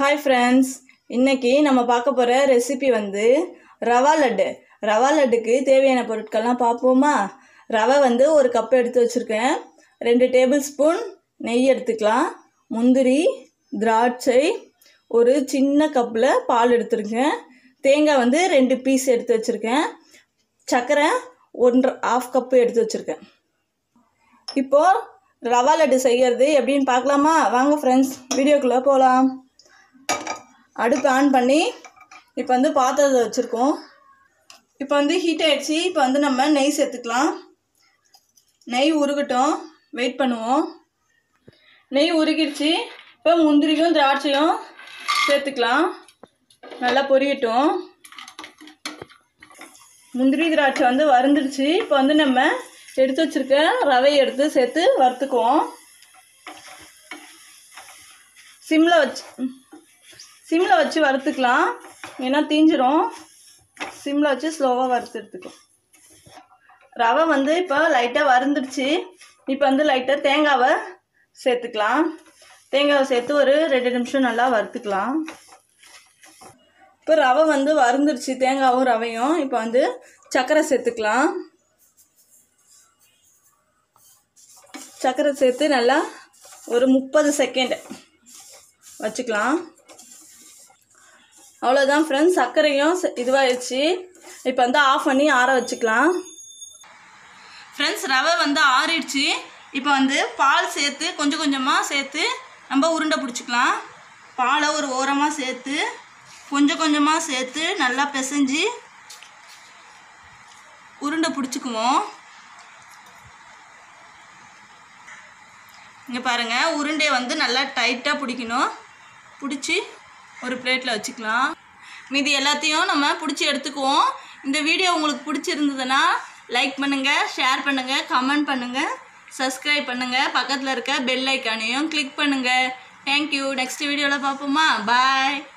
hi friends இன்னைக்கு நம்ம பார்க்க போகிற ரெசிபி வந்து ரவா லட்டு ரவா லட்டுக்கு தேவையான பொருட்கள்லாம் பார்ப்போமா ரவை வந்து ஒரு கப் எடுத்து வச்சுருக்கேன் ரெண்டு டேபிள் ஸ்பூன் நெய் எடுத்துக்கலாம் முந்திரி திராட்சை ஒரு சின்ன கப்பில் பால் எடுத்துருக்கேன் தேங்காய் வந்து ரெண்டு பீஸ் எடுத்து வச்சுருக்கேன் சர்க்கரை ஒன்றரை ஆஃப் கப்பு எடுத்து வச்சுருக்கேன் இப்போது ரவா லட்டு செய்கிறது எப்படின்னு பார்க்கலாமா வாங்க ஃப்ரெண்ட்ஸ் வீடியோக்குள்ளே போகலாம் அடுப்பு ஆன் பண்ணி இப்போ வந்து பாத்திரத்தை வச்சுருக்கோம் இப்போ வந்து ஹீட் ஆயிடுச்சு இப்போ வந்து நம்ம நெய் சேர்த்துக்கலாம் நெய் உருகட்டும் வெயிட் பண்ணுவோம் நெய் உருகிடுச்சு இப்போ முந்திரியும் திராட்சையும் சேர்த்துக்கலாம் நல்லா பொரியட்டும் முந்திரி திராட்சை வந்து வறுந்துடுச்சு இப்போ வந்து நம்ம எடுத்து வச்சிருக்க ரவையை எடுத்து சேர்த்து வறுத்துக்குவோம் சிம்மில் வச்சு சிம்மில் வச்சு வறுத்துக்கலாம் ஏன்னா தீஞ்சிரும் சிம்மில் வச்சு ஸ்லோவாக வறுத்து எடுத்துக்கலாம் ரவை வந்து இப்போ லைட்டாக வறுந்துடுச்சு இப்போ வந்து லைட்டாக தேங்காவை சேர்த்துக்கலாம் தேங்காவை சேர்த்து ஒரு ரெண்டு நிமிஷம் நல்லா வறுத்துக்கலாம் இப்போ ரவை வந்து வறுந்துடுச்சு தேங்காவும் ரவையும் இப்போ வந்து சர்க்கரை சேர்த்துக்கலாம் சர்க்கரை சேர்த்து நல்லா ஒரு முப்பது செகண்ட் வச்சுக்கலாம் அவ்வளோதான் ஃப்ரெண்ட்ஸ் சர்க்கரையும் செ- இதுவாகிடுச்சு இப்போ வந்து ஆஃப் பண்ணி ஆற வச்சுக்கலாம் ஃப்ரெண்ட்ஸ் ரவை வந்து ஆறிடுச்சு இப்போ வந்து பால் சேர்த்து கொஞ்சம் கொஞ்சமாக சேர்த்து நம்ம உருண்டை பிடிச்சிக்கலாம் பாலை ஒரு ஓரமாக சேர்த்து கொஞ்சம் கொஞ்சமாக சேர்த்து நல்லா பிசைஞ்சு உருண்டை பிடிச்சிக்குவோம் இங்கே பாருங்கள் உருண்டையை வந்து நல்லா டைட்டாக பிடிக்கணும் பிடிச்சி ஒரு பிளேட்டில் வச்சுக்கலாம் மீதி எல்லாத்தையும் நம்ம பிடிச்சி எடுத்துக்குவோம் இந்த வீடியோ உங்களுக்கு பிடிச்சிருந்ததுன்னா லைக் பண்ணுங்கள் ஷேர் பண்ணுங்கள் கமெண்ட் பண்ணுங்கள் சப்ஸ்கிரைப் பண்ணுங்கள் பக்கத்தில் இருக்க பெல் ஐக்கானையும் கிளிக் பண்ணுங்கள் தேங்க்யூ நெக்ஸ்ட் வீடியோவில் பார்ப்போமா பாய்